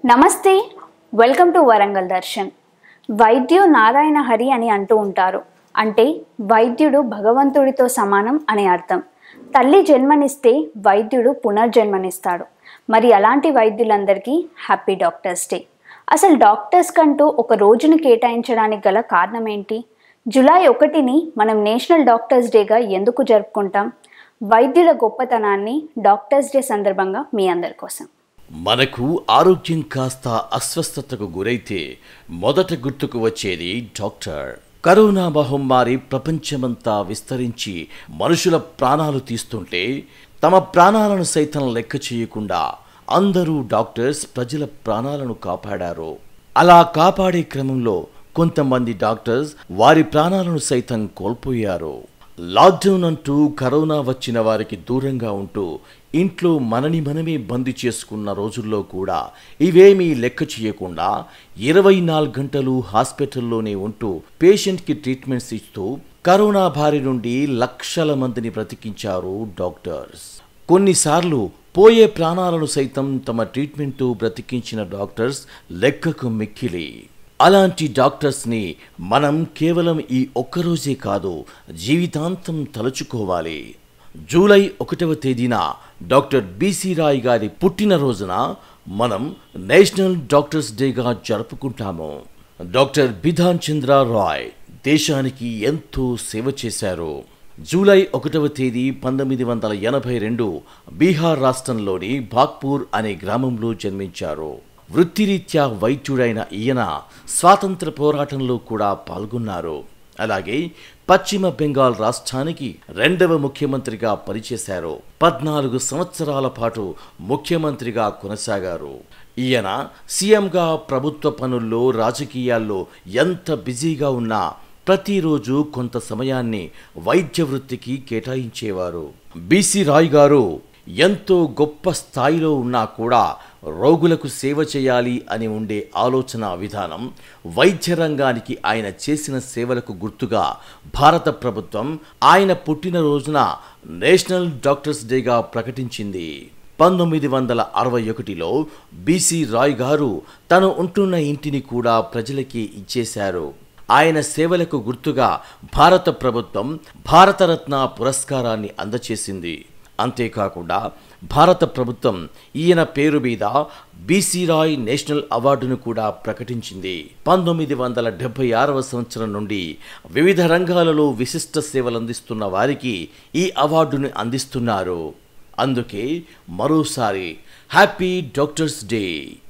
నమస్తే welcome to Warangal Darshan వైద్యు నారాయణ హరి అని అంటూ ఉంటారు అంటే వైద్యుడు భగవంతుడితో సమానం అని అర్థం తల్లి జన్మనిస్తే వైద్యుడు పునర్జన్మనిస్తాడు మరి అలాంటి వైద్యులందరికీ హ్యాపీ డాక్టర్స్ డే అసలు డాక్టర్స్ కంటూ ఒక రోజును కేటాయించడానికి గల కారణం ఏంటి జూలై ఒకటిని మనం నేషనల్ డాక్టర్స్ డేగా ఎందుకు జరుపుకుంటాం వైద్యుల గొప్పతనాన్ని డాక్టర్స్ డే సందర్భంగా మీ అందరి కోసం మనకు ఆరోగ్యం కాస్త అస్వస్థతకు గురైతే మొదట గుర్తుకు వచ్చేది డాక్టర్ కరోనా మహమ్మారి ప్రపంచమంతా విస్తరించి మనుషుల ప్రాణాలు తీస్తుంటే తమ ప్రాణాలను సైతం లెక్క చేయకుండా అందరూ డాక్టర్స్ ప్రజల ప్రాణాలను కాపాడారు అలా కాపాడే క్రమంలో కొంతమంది డాక్టర్స్ వారి ప్రాణాలను సైతం కోల్పోయారు లాక్డౌన్ అంటూ కరోనా వచ్చిన వారికి దూరంగా ఉంటూ ఇంట్లో మనని మనమే బందీ చేసుకున్న రోజుల్లో కూడా ఇవేమీ లెక్క చేయకుండా ఇరవై నాలుగు గంటలు హాస్పిటల్లోనే ఉంటూ పేషెంట్కి ట్రీట్మెంట్స్ ఇస్తూ కరోనా బారి నుండి లక్షల మందిని బ్రతికించారు డాక్టర్స్ కొన్నిసార్లు పోయే ప్రాణాలను సైతం తమ ట్రీట్మెంట్తో బ్రతికించిన డాక్టర్స్ లెక్కకు మిక్కిలి అలాంటి డాక్టర్స్ని మనం కేవలం ఈ ఒక్కరోజే కాదు జీవితాంతం తలుచుకోవాలి జూలై ఒకటవ తేదీన డాక్టర్ బిసి రాయ్ గారి పుట్టినరోజున మనం నేషనల్ డాక్టర్స్ డేగా జరుపుకుంటాము డాక్టర్ బిధాన్ చంద్ర రాయ్ దేశానికి ఎంతో సేవ చేశారు జూలై ఒకటవ తేదీ పంతొమ్మిది వందల ఎనభై రెండు బీహార్ రాష్ట్రంలోని బాగ్పూర్ అనే గ్రామంలో జన్మించారు వృత్తిరీత్యా వైద్యుడైన ఈయన స్వాతంత్ర పోరాటంలో కూడా పాల్గొన్నారు అలాగే పశ్చిమ బెంగాల్ రాష్ట్రానికి రెండవ ముఖ్యమంత్రిగా పనిచేశారు పద్నాలుగు సంవత్సరాల పాటు ముఖ్యమంత్రిగా కొనసాగారు ఈయన సీఎంగా ప్రభుత్వ పనుల్లో రాజకీయాల్లో ఎంత బిజీగా ఉన్నా ప్రతిరోజు కొంత సమయాన్ని వైద్య వృత్తికి కేటాయించేవారు బిసి రాయ్ గారు ఎంతో గొప్ప స్థాయిలో ఉన్నా కూడా రోగులకు సేవ చేయాలి అని ఉండే ఆలోచన విధానం వైద్య రంగానికి ఆయన చేసిన సేవలకు గుర్తుగా భారత ప్రభుత్వం ఆయన పుట్టినరోజున నేషనల్ డాక్టర్స్ డేగా ప్రకటించింది పంతొమ్మిది వందల అరవై ఒకటిలో బీసీ రాయ్ గారు తను ఉంటున్న ఇంటిని కూడా ప్రజలకి ఇచ్చేశారు ఆయన సేవలకు గుర్తుగా భారత ప్రభుత్వం భారతరత్న పురస్కారాన్ని అందచేసింది అంతేకాకుండా భారత ప్రభుత్వం ఈయన పేరు మీద బీసీ రాయ్ నేషనల్ అవార్డును కూడా ప్రకటించింది పంతొమ్మిది వందల డెబ్బై ఆరవ సంవత్సరం నుండి వివిధ రంగాలలో విశిష్ట సేవలు అందిస్తున్న వారికి ఈ అవార్డును అందిస్తున్నారు అందుకే మరోసారి happy doctors day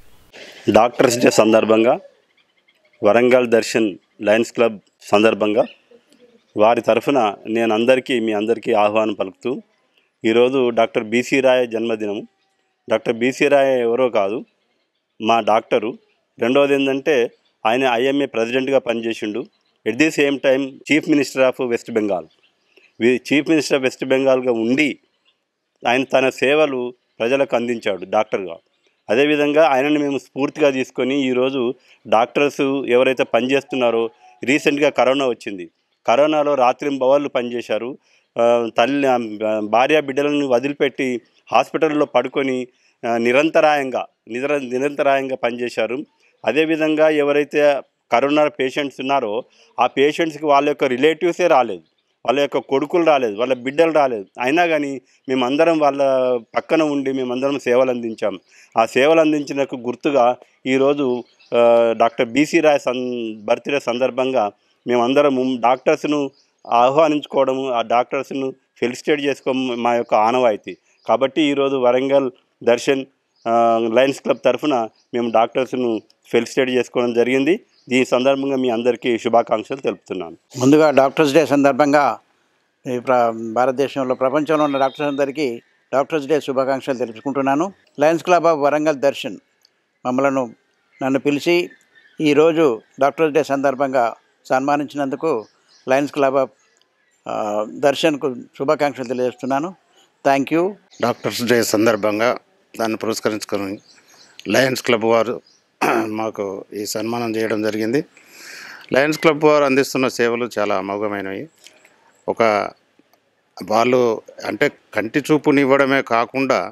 doctors day సందర్భంగా వరంగల్ దర్శన్ లయన్స్ క్లబ్ సందర్భంగా వారి తరఫున నేను అందరికీ మీ అందరికీ ఆహ్వానం పలుకుతూ ఈరోజు డాక్టర్ బీసీ రాయ్ జన్మదినం డాక్టర్ బీసీ రాయ్ ఎవరో కాదు మా డాక్టరు రెండవది ఏంటంటే ఆయన ఐఎంఏ ప్రెసిడెంట్గా పనిచేసిండు at the same time chief minister of West Bengal వి- చీఫ్ మినిస్టర్ ఆఫ్ వెస్ట్ బెంగాల్గా ఉండి ఆయన తన సేవలు ప్రజలకు అందించాడు డాక్టర్గా అదేవిధంగా ఆయనను మేము స్ఫూర్తిగా తీసుకొని ఈరోజు డాక్టర్స్ ఎవరైతే పనిచేస్తున్నారో రీసెంట్గా కరోనా వచ్చింది కరోనాలో రాత్రింబవళ్ళు పనిచేశారు ఆ, తల్లి ఆ, భార్య బిడ్డలను వదిలిపెట్టి హాస్పిటల్లో పడుకొని ఆ, నిరంతరాయంగా నిర నిరంతరాయంగా పనిచేశారు అదేవిధంగా ఎవరైతే కరోనా పేషెంట్స్ ఉన్నారో ఆ పేషెంట్స్కి వాళ్ళ యొక్క రిలేటివ్సే రాలేదు వాళ్ళ యొక్క కొడుకులు రాలేదు వాళ్ళ బిడ్డలు రాలేదు అయినా కానీ మేమందరం వాళ్ళ పక్కన ఉండి మేమందరం సేవలు అందించాం ఆ సేవలు అందించినకు గుర్తుగా ఈరోజు ఆ, డాక్టర్ బీసీ రాయ్ సన్ బర్త్డే సందర్భంగా మేమందరం డాక్టర్స్ను ఆహ్వానించుకోవడము ఆ డాక్టర్స్ను ఫెలిసిటేట్ చేసుకోవడం మా యొక్క ఆనవాయితీ కాబట్టి ఈరోజు వరంగల్ దర్శన్ ఆ, లయన్స్ క్లబ్ తరఫున మేము డాక్టర్స్ను ఫెలిసిటేట్ చేసుకోవడం జరిగింది ఈ సందర్భంగా మీ అందరికీ శుభాకాంక్షలు తెలుపుతున్నాను ముందుగా డాక్టర్స్ డే సందర్భంగా ఈ ప్ర భారతదేశంలో ప్రపంచంలో ఉన్న డాక్టర్స్ అందరికీ డాక్టర్స్ డే శుభాకాంక్షలు తెలుపుకుంటున్నాను lions club of Warangal Darshan మమ్మలను నన్ను పిలిచి ఈరోజు డాక్టర్స్ డే సందర్భంగా సన్మానించినందుకు లయన్స్ క్లబ్ ఆఫ్ ఆ, దర్శన్కు శుభాకాంక్షలు తెలియజేస్తున్నాను థ్యాంక్ యూ డాక్టర్స్ డే సందర్భంగా దాన్ని పురస్కరించుకొని లయన్స్ క్లబ్ వారు మాకు ఈ సన్మానం చేయడం జరిగింది లయన్స్ క్లబ్ వారు అందిస్తున్న సేవలు చాలా అమోఘమైనవి ఒక వాళ్ళు అంటే కంటి చూపునివ్వడమే కాకుండా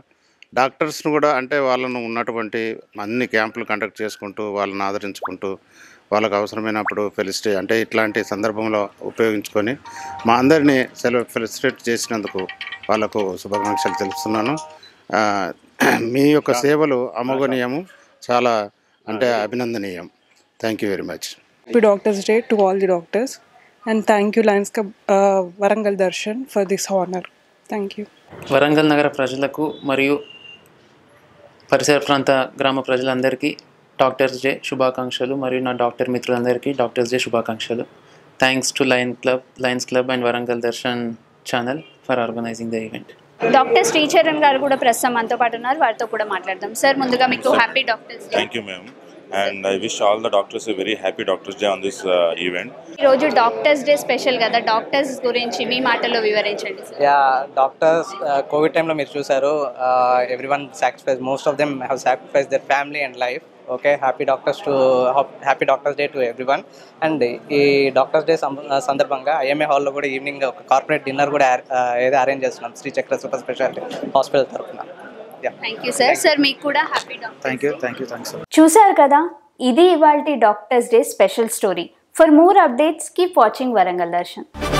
డాక్టర్స్ను కూడా అంటే వాళ్ళను ఉన్నటువంటి అన్ని క్యాంపులు కండక్ట్ చేసుకుంటూ వాళ్ళని ఆదరించుకుంటూ వాళ్ళకు అవసరమైనప్పుడు ఫెలిసిటే అంటే ఇట్లాంటి సందర్భంలో ఉపయోగించుకొని మా అందరినీ సెలవు ఫెలిసిటేట్ చేసినందుకు వాళ్ళకు శుభాకాంక్షలు తెలుపుతున్నాను ఆ, మీ యొక్క సేవలు అమోఘనీయము చాలా అంటే అభినందనీయం thank you very much Happy Doctors Day to all the doctors, and thank you Lions Club uh, Varangal Darshan for this honor. Thank you. Warangal నగర ప్రజలకు మరియు పరిసర ప్రాంత గ్రామ ప్రజలందరికీ డాక్టర్స్ డే శుభాకాంక్షలు మరియు నా డాక్టర్ మిత్రులందరికీ డాక్టర్స్ డే శుభాకాంక్షలు thanks to lion club lions club and Warangal Darshan channel for organizing the event doctor Shricharan garu కూడా ప్రస్తుతం మనతో పాటు ఉన్నారు వారితో కూడా మాట్లాడదాం సార్ ముందుగా మీకు happy doctors day Thank you, ma'am. And I wish all the doctors a very happy Doctors Day on this uh, event. ఈరోజు డాక్టర్స్ డే స్పెషల్ కదా డాక్టర్స్ గురించి మీ మాటల్లో వివరించండి సార్ యా డాక్టర్స్ కోవిడ్ టైంలో మీరు చూసారు every one sacrifice most of them have sacrifice their family and life okay happy doctors to happy doctors day to every one and ఈ డాక్టర్స్ డే సందర్భంగా ఐఎంఏ హాల్లో కూడా ఈవినింగ్ ఒక corporate dinner కూడా uh, ఏదో అరేంజ్ చేస్తున్నాం Shri Chakra super speciality hospital తరఫున yeah thank you sir sir మీకు కూడా happy doctor thank you thank you thanks చూశారు కదా ఇది ఇవాల్టి doctors day special story for more updates keep watching Warangal Darshan